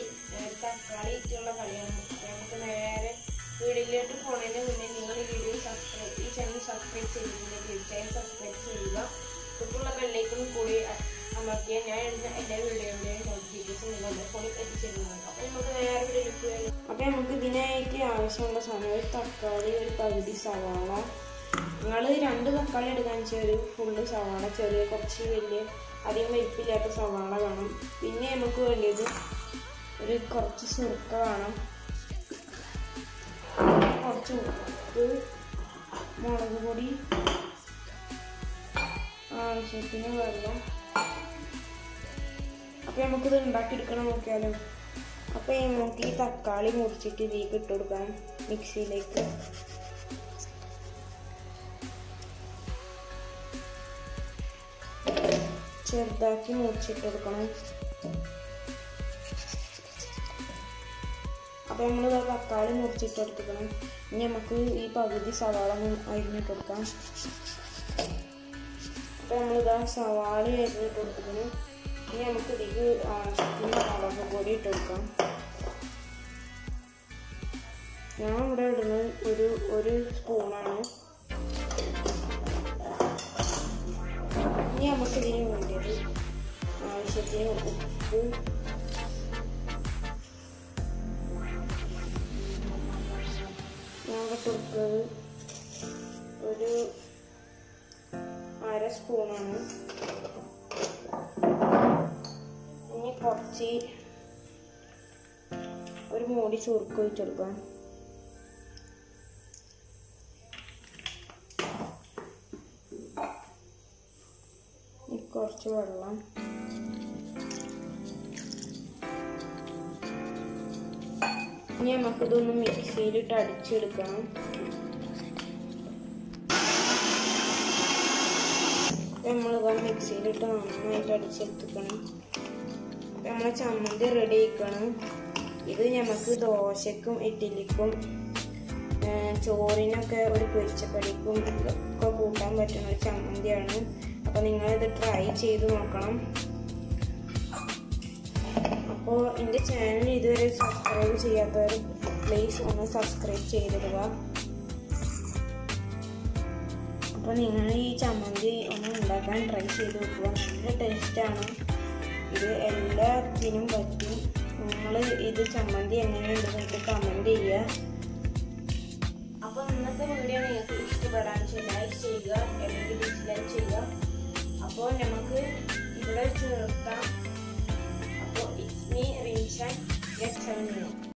ഏഹ്, തക്കാളി ഇട്ടുള്ള കളിയാണ് അപ്പോൾ നമുക്ക് നേരെ വീഡിയോയിലോട്ട് പോകുന്നതിന് മുന്നേ നിങ്ങൾ ഈ വീഡിയോ സബ്സ്ക്രൈബ് ഈ ചാനൽ സബ്സ്ക്രൈബ് ചെയ്തിട്ടുണ്ടെങ്കിൽ തീർച്ചയായും സബ്സ്ക്രൈബ് ചെയ്യുക തൊട്ടുള്ള ബെല്ലൈക്കൺ കൂടി അ- അമർത്തിയാൽ ഞാൻ ഇടുന്ന എല്ലാ വീഡിയോയുടെയും നോട്ടിഫിക്കേഷൻ നിങ്ങളുടെ ഫോണിൽ എത്തിച്ചേരുന്നതാണ് അപ്പോൾ നമുക്ക് നേരെ വീഡിയോയിലേക്ക് പോയാലോ അപ്പോൾ നമുക്ക് ഇതിനായിട്ട് ആവശ്യമുള്ള സാധനം ഒരു തക്കാളി ഒരു പകുതി സവാള നിങ്ങൾ രണ്ട് തക്കാളി എടുക്കാൻ വെച്ചാൽ ഒരു ഫുള്ള് സവാള ചെറിയ കുറച്ച് വലിയ അധികം വലിപ്പില്ലാത്ത സവാള വേണം പിന്നെ നമുക്ക് വേണ്ടിയത് ഒരു കുറച്ച് സുറുക്ക വേണം കുറച്ച് ഉപ്പ് മുളക് പൊടി ആവശ്യത്തിന് വെള്ളം അപ്പോൾ നമുക്കിത് ഉണ്ടാക്കിയെടുക്കണം നോക്കിയാലോ അപ്പോൾ നമുക്ക് ഈ തക്കാളി മുറിച്ചിട്ട് ഇതിലേക്ക് ഇട്ട് കൊടുക്കാം മിക്സിയിലേക്ക് ചെറുതാക്കി മുറിച്ചിട്ട് കൊടുക്കണം അപ്പോൾ നമ്മൾ തക്കാളി മുറിച്ചിട്ട് എടുത്തുക്കണം ഇനി നമുക്ക് ഈ പകുതി സവാള ഒന്ന് അരിഞ്ഞിട്ട് കൊടുക്കാം അപ്പോൾ നമ്മളിതാ സവാള അരിഞ്ഞിട്ട് കൊടുക്കണം ഇനി നമുക്ക് ഇതിലേക്ക് ആവശ്യത്തിന് മുളക് പൊടി ഇട്ട് കൊടുക്കാം ഞാൻ ഇവിടെ ഇടുന്നത് ഒരു ഒരു സ്പൂണാണ് ഇനി നമുക്ക് ഇതിന് വേണ്ടിയത് ആവശ്യത്തിന് ഉപ്പ് ഞാൻ കൊടുക്കുന്നത് ഒരു അര സ്പൂണാണ് ഇനി കുറച്ച് ഒരു മൂടി ചുരുക്ക് ഒഴിച്ചെടുക്കാം ഇനി കുറച്ച് വെള്ളം ഇനി നമുക്കിതൊന്ന് മിക്സിയിലിട്ട് അടിച്ചെടുക്കണം നമ്മളിത് മിക്സിയിലിട്ട് നന്നായിട്ട് അടിച്ചെടുത്തിക്കണം നമ്മളെ ചമ്മന്തി റെഡി ആക്കണം ഇത് നമുക്ക് ദോശക്കും ഇഡ്ഡലിക്കും ഏഹ് ചോറിനൊക്കെ ഒരു പൊരിച്ചക്കടിക്കും ഒക്കെ കൂട്ടാൻ പറ്റുന്ന ഒരു ചമ്മന്തിയാണ് അപ്പോൾ നിങ്ങളിത് ട്രൈ ചെയ്ത് നോക്കണം അപ്പോൾ എൻ്റെ ചാനൽ ഇതുവരെ സബ്സ്ക്രൈബ് ചെയ്യാത്തവർ പ്ലീസ് ഒന്ന് സബ്സ്ക്രൈബ് ചെയ്തിടുക അപ്പോൾ നിങ്ങൾ ഈ ചമ്മന്തി ഒന്ന് ഉണ്ടാക്കാൻ ട്രൈ ചെയ്ത് നോക്കുക നല്ല ടേസ്റ്റാണ് ഇത് എല്ലാത്തിനും പറ്റും നിങ്ങൾ ഇത് ചമ്മന്തി എങ്ങനെയുണ്ടെന്ന് കമൻറ്റ് ചെയ്യുക അപ്പോൾ ഇന്നത്തെ വീഡിയോ നിങ്ങൾക്ക് ഇഷ്ടപ്പെടാൻ ലൈക്ക് ചെയ്യുക അല്ലെങ്കിൽ ഡിസ്ലൈക്ക് ചെയ്യുക അപ്പോൾ നമുക്ക് ഇവിടെ വെച്ച് നിർത്താം അപ്പോൾ it's me Rinshan get seven